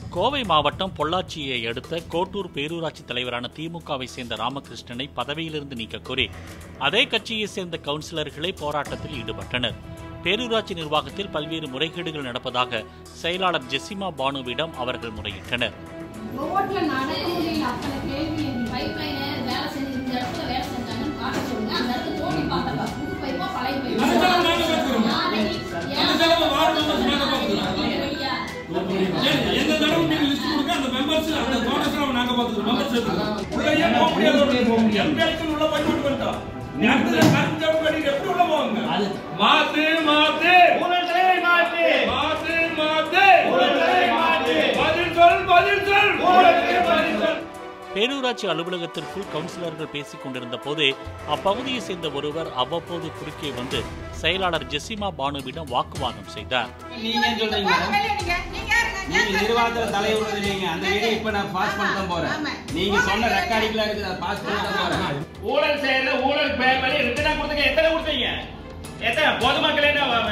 கோவை மாவட்டம் பொள்ளாச்சியை அடுத்த கோட்டூர் பேரூராட்சி தலைவரான திமுகவை சேர்ந்த ராமகிருஷ்ணனை பதவியிலிருந்து நீக்க கோரி அதே கட்சியைச் சேர்ந்த கவுன்சிலர்களே போராட்டத்தில் ஈடுபட்டனர் பேரூராட்சி நிர்வாகத்தில் பல்வேறு முறைகேடுகள் நடப்பதாக செயலாளர் ஜெசிமா பானுவிடம் அவர்கள் முறையிட்டனர் ரோட்ல நடக்க முடியல அத்தனை கேள்வி பைப் லைனர் வேலை செஞ்சு இந்த இடத்துல வேலை செஞ்சாங்கன்னு காட்ட சொல்லுங்க அந்த இடத்துல தோண்டி பார்த்தா புது பைப்பா பழைய பைப்பா அந்த செலவு நாங்க பார்த்துக்கிறோம். அந்த செலவு வார்டு மெம்பர்ஸ் நாங்க பார்த்துக்கிறோம். ஏன், எந்த தடவை நீங்க லிஸ்ட் கொடுங்க அந்த மெம்பர்ஸ் அந்த டோனர்ஸ் நாங்க பாத்துக்கிறோம் மெம்பர்ஸ் எடுத்துக்கிறோம் உள்ளே போக முடியாது எம்பிஐக்கு உள்ள போய் விட்டு வந்துட்டோம் நீ அடுத்தது கருத்து ஜவுளி எப்படி உள்ள போவாங்க மாத்து மாத்து ஊழல்களை மாற்று மாத்து மாத்து ஊழல்களை மாற்று பதில் சொல் பதில் சொல் ஊழலுக்கு பதில் சொல் பேரூராட்சி அலுவலகத்திற்குள் கவுன்சிலர்கள் பேசிக் கொண்டிருந்த போதே அப்பகுதியைச் சேர்ந்த ஒருவர் அவ்வப்போது குறுக்கே வந்து செயலாளர் ஜெசிமா பானுவிடம் வாக்குவாதம் செய்தார் நீங்க ஏன் சொல்றீங்க நீங்க நிர்வாகத்துல தலைவர் இல்லைங்க அந்த வீடியோ இப்ப நான் பாஸ் பண்ண தான் போறேன் நீங்க சொன்ன ரெக்கார்டிங்ல இருக்குது அதை பாஸ் பண்ண தான் போறேன் ஊழல் செய்யறது ஊழல் பேர் மேலே ரிட்டனா கொடுத்தீங்க எத்தனை கொடுத்தீங்க எத்தனை பொதுமக்களே